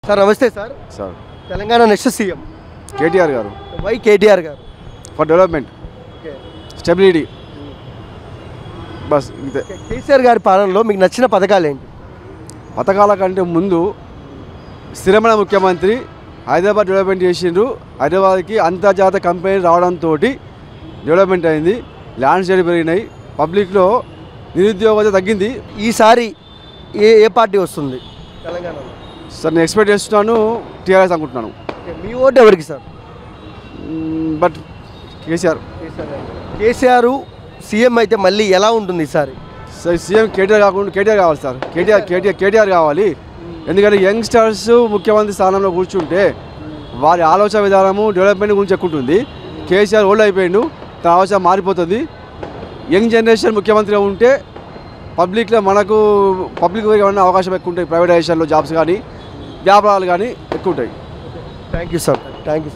sir నమస్తే sir sir Telangana next CM KTR గారు why KTR గారు ఫర్ డెవలప్మెంట్ స్టెబిలిటీ బస్ ఇంతే కేసీఆర్ గారి పాలనలో మీకు నచ్చిన పథకాలు ఏంటి పథకాల కంటే ముందు స్థిరమైన ముఖ్యమంత్రి హైదరాబాద్ డెవలప్మెంట్ చేసిండ్రు హైదరాబాద్కి అంతర్జాతీయ కంపెనీ రావడంతో డెవలప్మెంట్ అయింది ల్యాండ్స్ రేట్ పెరిగినాయి పబ్లిక్లో నిరుద్యోగత తగ్గింది ఈసారి ఏ ఏ పార్టీ వస్తుంది తెలంగాణలో సార్ నేను ఎక్స్పెక్ట్ చేస్తున్నాను టీఆర్ఎస్ అనుకుంటున్నాను ఓకే, మీ ఓటు ఎవరికి సార్ మ్మ్, బట్ కేసీఆర్ కేసీఆర్ సీఎం అయితే మళ్ళీ ఎలా ఉంటుంది ఈసారి సార్ సీఎం కేటీఆర్ కాకుండా కేటీఆర్ కావాలి సార్ కేటీఆర్ కేటీఆర్ కేటీఆర్ కావాలి ఎందుకంటే యంగ్స్టర్స్ ముఖ్యమంత్రి స్థానంలో కూర్చుంటే వారి ఆలోచన విధానము డెవలప్మెంట్ గురించి ఎక్కువ ఉంటుంది కేసీఆర్ ఓల్డ్ అయిపోయిండు తన ఆలోచన మారిపోతుంది యంగ్ జనరేషన్ ముఖ్యమంత్రిగా ఉంటే పబ్లిక్లో మనకు పబ్లిక్ ఏమన్నా అవకాశం ఎక్కువ ఉంటాయి ప్రైవేటైజేషన్లో జాబ్స్ కానీ వ్యాపారాలు కానీ ఎక్కువ ఉంటాయి thank you sir thank you